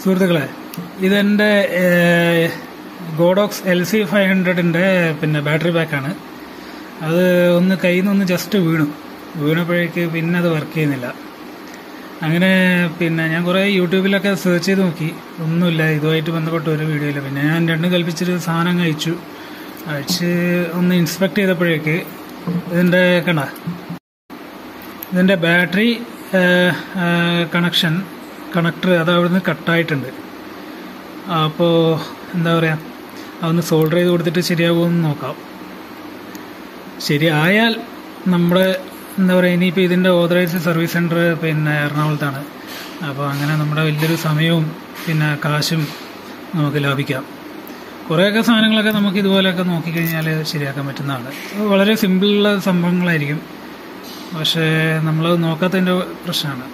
സുഹൃത്തുക്കളെ ഇതെൻ്റെ Godox L C five ഹൺഡ്രഡിൻ്റെ പിന്നെ ബാറ്ററി ബാക്കാണ് അത് ഒന്ന് കയ്യിൽ നിന്ന് ഒന്ന് ജസ്റ്റ് വീണു വീണപ്പോഴേക്ക് പിന്നെ അത് വർക്ക് ചെയ്യുന്നില്ല അങ്ങനെ പിന്നെ ഞാൻ കുറേ യൂട്യൂബിലൊക്കെ സെർച്ച് ചെയ്ത് നോക്കി ഒന്നുമില്ല ഇതുമായിട്ട് ബന്ധപ്പെട്ട ഒരു വീഡിയോ ഇല്ല പിന്നെ ഞാൻ രണ്ടും കൽപ്പിച്ചൊരു സാധനം കഴിച്ചു അയച്ച് ഒന്ന് ഇൻസ്പെക്ട് ചെയ്തപ്പോഴേക്ക് ഇതിൻ്റെ കണ്ട ഇതിൻ്റെ ബാറ്ററി കണക്ഷൻ കണക്ടർ അത് അവിടുന്ന് കട്ടായിട്ടുണ്ട് അപ്പോൾ എന്താ പറയുക അതൊന്ന് സോൾഡർ ചെയ്ത് കൊടുത്തിട്ട് ശരിയാകുമെന്ന് നോക്കാം ശരിയായാൽ നമ്മുടെ എന്താ പറയുക ഇനിയിപ്പോൾ ഇതിൻ്റെ ഓതറൈസ്ഡ് സർവീസ് സെൻറ്റർ പിന്നെ എറണാകുളത്താണ് അപ്പോൾ അങ്ങനെ നമ്മുടെ വലിയൊരു സമയവും പിന്നെ കാശും നമുക്ക് ലാഭിക്കാം കുറേയൊക്കെ സാധനങ്ങളൊക്കെ നമുക്ക് ഇതുപോലെയൊക്കെ നോക്കിക്കഴിഞ്ഞാൽ ശരിയാക്കാൻ പറ്റുന്നതാണ് വളരെ സിമ്പിളുള്ള സംഭവങ്ങളായിരിക്കും പക്ഷേ നമ്മളത് നോക്കാത്തതിൻ്റെ പ്രശ്നമാണ്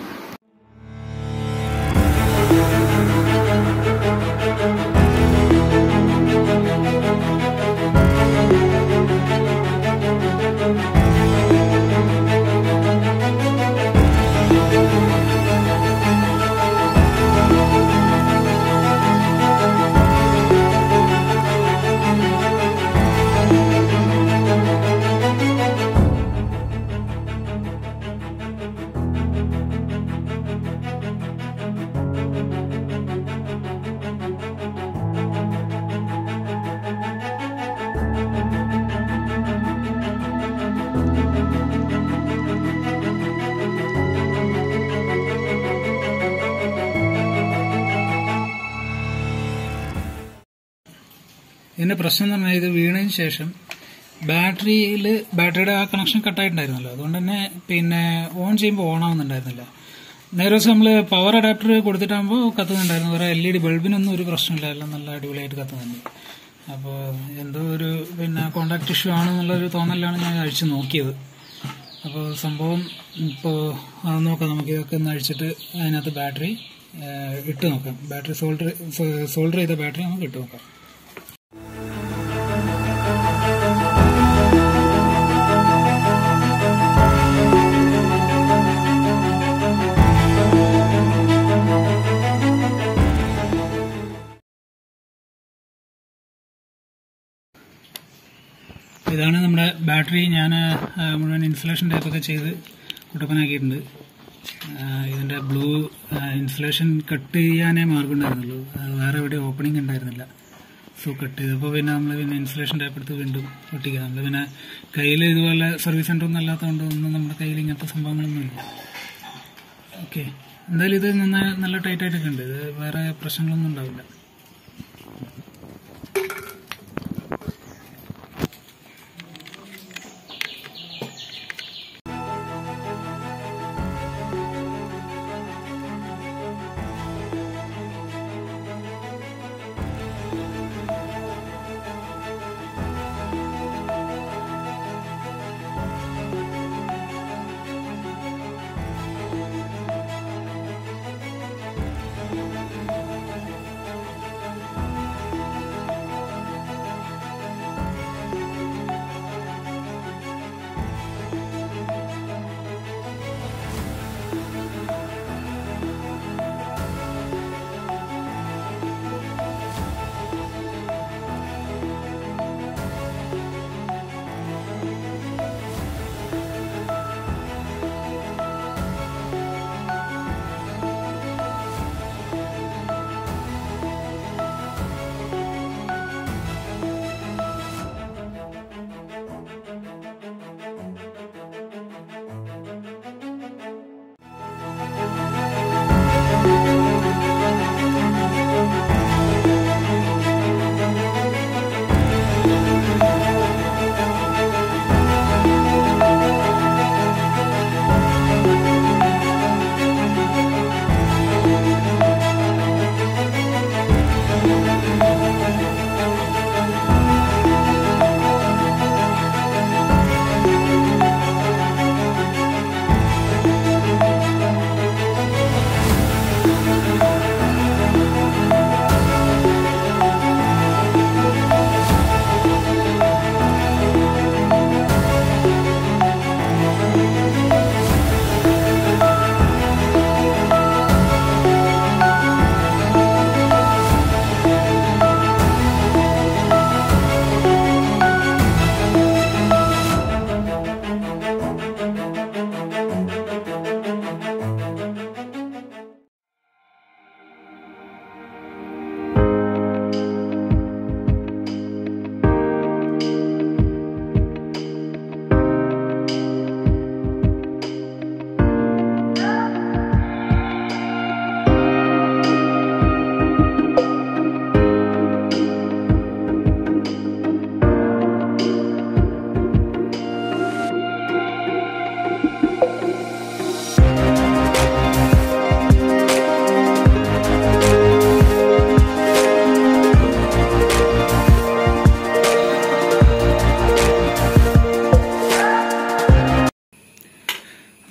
ഇതിന്റെ പ്രശ്നം എന്ന് പറഞ്ഞാൽ ഇത് വീണതിന് ശേഷം ബാറ്ററിയിൽ ബാറ്ററിയുടെ ആ കണക്ഷൻ കട്ടായിട്ടുണ്ടായിരുന്നല്ലോ അതുകൊണ്ട് തന്നെ പിന്നെ ഓൺ ചെയ്യുമ്പോൾ ഓൺ ആവുന്നുണ്ടായിരുന്നില്ല നേരെ ദിവസം നമ്മൾ പവർ അഡാപ്റ്റർ കൊടുത്തിട്ടാകുമ്പോൾ കത്തുന്നുണ്ടായിരുന്നു വേറെ എൽ ഇ ഡി ബൾബിനൊന്നും ഒരു പ്രശ്നമില്ല എല്ലാം നല്ല അടിപൊളിയായിട്ട് കത്തുന്നുണ്ട് അപ്പോൾ എന്തോ ഒരു പിന്നെ കോണ്ടാക്ട് ഇഷ്യൂ ആണെന്നുള്ളൊരു തോന്നലാണ് ഞാൻ അഴിച്ച് നോക്കിയത് അപ്പോൾ സംഭവം ഇപ്പോൾ നോക്കാം നമുക്ക് ഇതൊക്കെ ഒന്ന് അഴിച്ചിട്ട് അതിനകത്ത് ബാറ്ററി ഇട്ട് നോക്കാം ബാറ്ററി സോൾഡർ സോൾഡർ ചെയ്ത ബാറ്ററി നമുക്ക് ഇട്ട് നോക്കാം ഇതാണ് നമ്മുടെ ബാറ്ററി ഞാൻ മുഴുവൻ ഇൻസുലേഷൻ ടൈപ്പൊക്കെ ചെയ്ത് കുട്ടപ്പനാക്കിയിട്ടുണ്ട് ഇതിൻ്റെ ബ്ലൂ ഇൻസുലേഷൻ കട്ട് ചെയ്യാനേ മാർഗം ഉണ്ടായിരുന്നുള്ളൂ വേറെ എവിടെ ഓപ്പണിംഗ് ഉണ്ടായിരുന്നില്ല സോ കട്ട് ചെയ്തപ്പോൾ പിന്നെ നമ്മൾ പിന്നെ ഇൻസുലേഷൻ ടൈപ്പ് എടുത്ത് വീണ്ടും ഒട്ടിക്കുക നമ്മൾ പിന്നെ കയ്യിൽ ഇതുപോലെ സർവീസ് സെൻ്റർ ഒന്നും അല്ലാത്തതുകൊണ്ട് ഒന്നും നമ്മുടെ കയ്യിൽ ഇങ്ങനത്തെ സംഭവങ്ങളൊന്നും ഇല്ല ഓക്കെ എന്തായാലും ഇത് നന്നായി നല്ല ടൈറ്റ് ആയിട്ടൊക്കെ ഉണ്ട് ഇത് വേറെ പ്രശ്നങ്ങളൊന്നും ഉണ്ടാവില്ല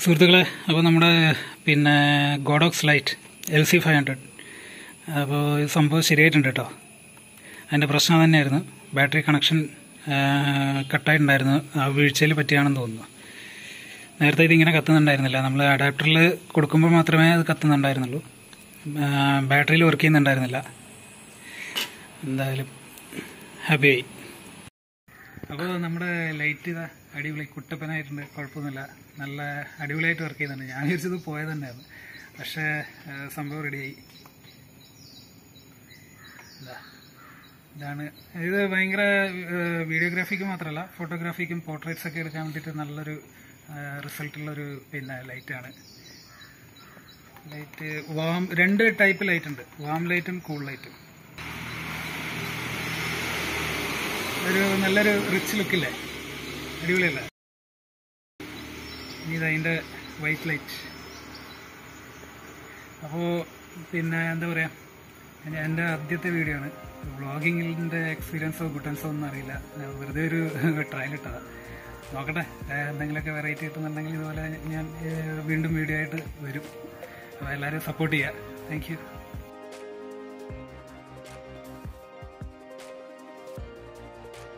സുഹൃത്തുക്കളെ അപ്പോൾ നമ്മുടെ പിന്നെ Godox light L C five hundred അപ്പോൾ ഈ സംഭവം ശരിയായിട്ടുണ്ട് കേട്ടോ അതിൻ്റെ പ്രശ്നം തന്നെയായിരുന്നു ബാറ്ററി കണക്ഷൻ കട്ടായിട്ടുണ്ടായിരുന്നു ആ വീഴ്ചയിൽ പറ്റിയാണെന്ന് തോന്നുന്നു നേരത്തെ ഇതിങ്ങനെ കത്തുന്നുണ്ടായിരുന്നില്ല നമ്മൾ അഡാപ്റ്ററിൽ കൊടുക്കുമ്പോൾ മാത്രമേ അത് കത്തുന്നുണ്ടായിരുന്നുള്ളൂ ബാറ്ററിയിൽ വർക്ക് ചെയ്യുന്നുണ്ടായിരുന്നില്ല എന്തായാലും ഹാപ്പിയായി അപ്പോൾ നമ്മുടെ ലൈറ്റ് ഇതാ അടിപൊളി കുട്ടപ്പനായിട്ടുണ്ട് കുഴപ്പമൊന്നുമില്ല നല്ല അടിപൊളിയായിട്ട് വർക്ക് ചെയ്യുന്നുണ്ട് ഞാൻ വിചാരിച്ചത് പോയത് തന്നെയായിരുന്നു പക്ഷേ ആ, സംഭവം റെഡിയായി ഇതാ ഇതാണ് ഇത് ഭയങ്കര വീഡിയോഗ്രാഫിക്ക് മാത്രമല്ല ഫോട്ടോഗ്രാഫിക്കും പോർട്രേറ്റ്സ് ഒക്കെ എടുക്കാൻ വേണ്ടിയിട്ട് നല്ലൊരു റിസൾട്ടുള്ളൊരു പിന്നെ ലൈറ്റാണ് ലൈറ്റ് വാം രണ്ട് ടൈപ്പ് ലൈറ്റ് ഉണ്ട് വാം ലൈറ്റും കൂൾ ലൈറ്റും ഒരു നല്ലൊരു റിച്ച് ലുക്കില്ലേ അടിപൊളിയല്ലേ ഇനി ഇതതിൻ്റെ വൈറ്റ് ലൈറ്റ് അപ്പോൾ പിന്നെ എന്താ പറയുക എൻ്റെ ആദ്യത്തെ വീഡിയോ ആണ് വ്ളോഗിങ്ങിൻ്റെ എക്സ്പീരിയൻസോ ഗുട്ടൻസോ ഒന്നും അറിയില്ല ഞാൻ വെറുതെ ഒരു ട്രയൽ ഇട്ടതാണ് നോക്കട്ടെ ഏഹ് എന്തെങ്കിലുമൊക്കെ വെറൈറ്റി കിട്ടുന്നുണ്ടെങ്കിൽ ഇതുപോലെ ഞാൻ ഏഹ് വീണ്ടും വീഡിയോ ആയിട്ട് വരും അപ്പോൾ എല്ലാവരും സപ്പോർട്ട് ചെയ്യുക താങ്ക് യു